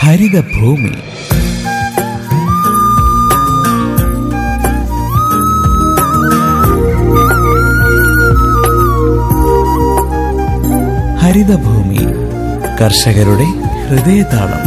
ഹരിതഭൂമി ഹരിതഭൂമി കർഷകരുടെ ഹൃദയതാളം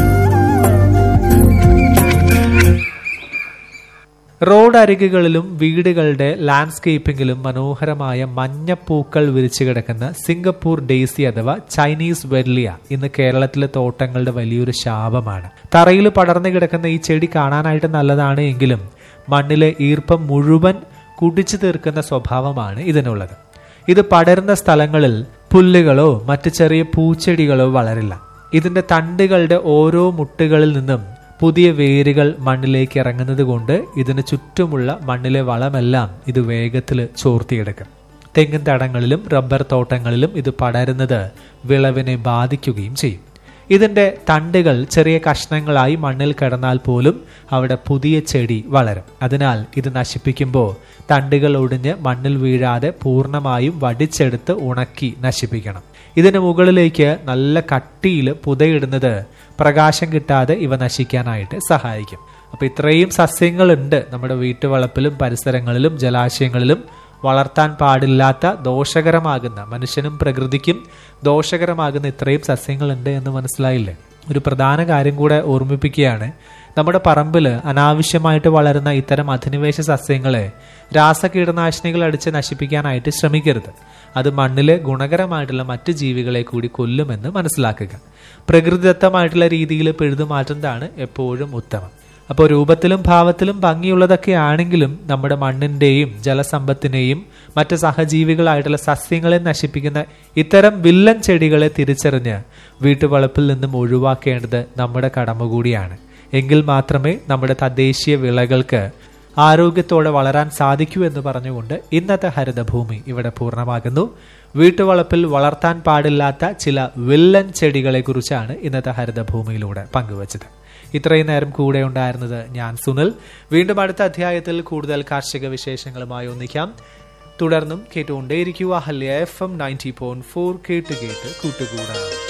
റോഡ് അരികുകളിലും വീടുകളുടെ ലാൻഡ്സ്കേപ്പിംഗിലും മനോഹരമായ മഞ്ഞപ്പൂക്കൾ വിരിച്ചു കിടക്കുന്ന സിംഗപ്പൂർ ഡെയ്സി അഥവാ ചൈനീസ് വെർലിയ ഇന്ന് കേരളത്തിലെ തോട്ടങ്ങളുടെ വലിയൊരു ശാപമാണ് തറയിൽ പടർന്നു കിടക്കുന്ന ഈ ചെടി കാണാനായിട്ട് നല്ലതാണ് എങ്കിലും മണ്ണിലെ ഈർപ്പം മുഴുവൻ കുടിച്ചു തീർക്കുന്ന സ്വഭാവമാണ് ഇതിനുള്ളത് ഇത് പടരുന്ന സ്ഥലങ്ങളിൽ പുല്ലുകളോ മറ്റു ചെറിയ പൂച്ചെടികളോ വളരില്ല ഇതിന്റെ തണ്ടുകളുടെ ഓരോ മുട്ടുകളിൽ നിന്നും പുതിയ വേരുകൾ മണ്ണിലേക്ക് ഇറങ്ങുന്നത് കൊണ്ട് ഇതിന് ചുറ്റുമുള്ള മണ്ണിലെ വളമെല്ലാം ഇത് വേഗത്തിൽ ചോർത്തിയെടുക്കും തെങ്ങിൻ തടങ്ങളിലും റബ്ബർ തോട്ടങ്ങളിലും ഇത് പടരുന്നത് വിളവിനെ ബാധിക്കുകയും ചെയ്യും ഇതിന്റെ തണ്ടുകൾ ചെറിയ കഷ്ണങ്ങളായി മണ്ണിൽ കിടന്നാൽ പോലും അവിടെ പുതിയ ചെടി വളരും അതിനാൽ ഇത് നശിപ്പിക്കുമ്പോൾ തണ്ടുകൾ ഒടിഞ്ഞ് മണ്ണിൽ വീഴാതെ പൂർണ്ണമായും വടിച്ചെടുത്ത് ഉണക്കി നശിപ്പിക്കണം ഇതിന് മുകളിലേക്ക് നല്ല കട്ടിയിൽ പുതയിടുന്നത് പ്രകാശം കിട്ടാതെ ഇവ നശിക്കാനായിട്ട് സഹായിക്കും അപ്പൊ ഇത്രയും സസ്യങ്ങളുണ്ട് നമ്മുടെ വീട്ടുവളപ്പിലും പരിസരങ്ങളിലും ജലാശയങ്ങളിലും വളർത്താൻ പാടില്ലാത്ത ദോഷകരമാകുന്ന മനുഷ്യനും പ്രകൃതിക്കും ദോഷകരമാകുന്ന ഇത്രയും സസ്യങ്ങളുണ്ട് എന്ന് മനസ്സിലായില്ലേ ഒരു പ്രധാന കാര്യം കൂടെ ഓർമ്മിപ്പിക്കുകയാണ് നമ്മുടെ പറമ്പിൽ അനാവശ്യമായിട്ട് വളരുന്ന ഇത്തരം അധിനിവേശ സസ്യങ്ങളെ രാസകീടനാശിനികൾ അടിച്ച് നശിപ്പിക്കാനായിട്ട് ശ്രമിക്കരുത് അത് മണ്ണിലെ ഗുണകരമായിട്ടുള്ള മറ്റ് ജീവികളെ കൂടി കൊല്ലുമെന്ന് മനസ്സിലാക്കുക പ്രകൃതിദത്തമായിട്ടുള്ള രീതിയിൽ പിഴുതു മാറ്റുന്നതാണ് എപ്പോഴും ഉത്തമം അപ്പോൾ രൂപത്തിലും ഭാവത്തിലും ഭംഗിയുള്ളതൊക്കെ ആണെങ്കിലും നമ്മുടെ മണ്ണിന്റെയും ജലസമ്പത്തിനെയും മറ്റ് സഹജീവികളായിട്ടുള്ള സസ്യങ്ങളെ നശിപ്പിക്കുന്ന ഇത്തരം വില്ലൻ ചെടികളെ തിരിച്ചറിഞ്ഞ് വീട്ടുവളപ്പിൽ നിന്നും ഒഴിവാക്കേണ്ടത് നമ്മുടെ കടമ കൂടിയാണ് എങ്കിൽ മാത്രമേ നമ്മുടെ തദ്ദേശീയ വിളകൾക്ക് ആരോഗ്യത്തോടെ വളരാൻ സാധിക്കൂ എന്ന് പറഞ്ഞുകൊണ്ട് ഇന്നത്തെ ഹരിതഭൂമി ഇവിടെ പൂർണ്ണമാകുന്നു വീട്ടുവളപ്പിൽ വളർത്താൻ പാടില്ലാത്ത ചില വില്ലൻ ചെടികളെ കുറിച്ചാണ് ഇന്നത്തെ ഹരിതഭൂമിയിലൂടെ പങ്കുവച്ചത് ഇത്രയും നേരം കൂടെ ഉണ്ടായിരുന്നത് ഞാൻ സുനിൽ വീണ്ടും അടുത്ത അധ്യായത്തിൽ കൂടുതൽ കാർഷിക വിശേഷങ്ങളുമായി ഒന്നിക്കാം തുടർന്നും കേട്ടുകൊണ്ടേയിരിക്കുക ഹല്യ F M ninety point four കേട്ട് കേട്ട് കൂട്ടുകൂടാം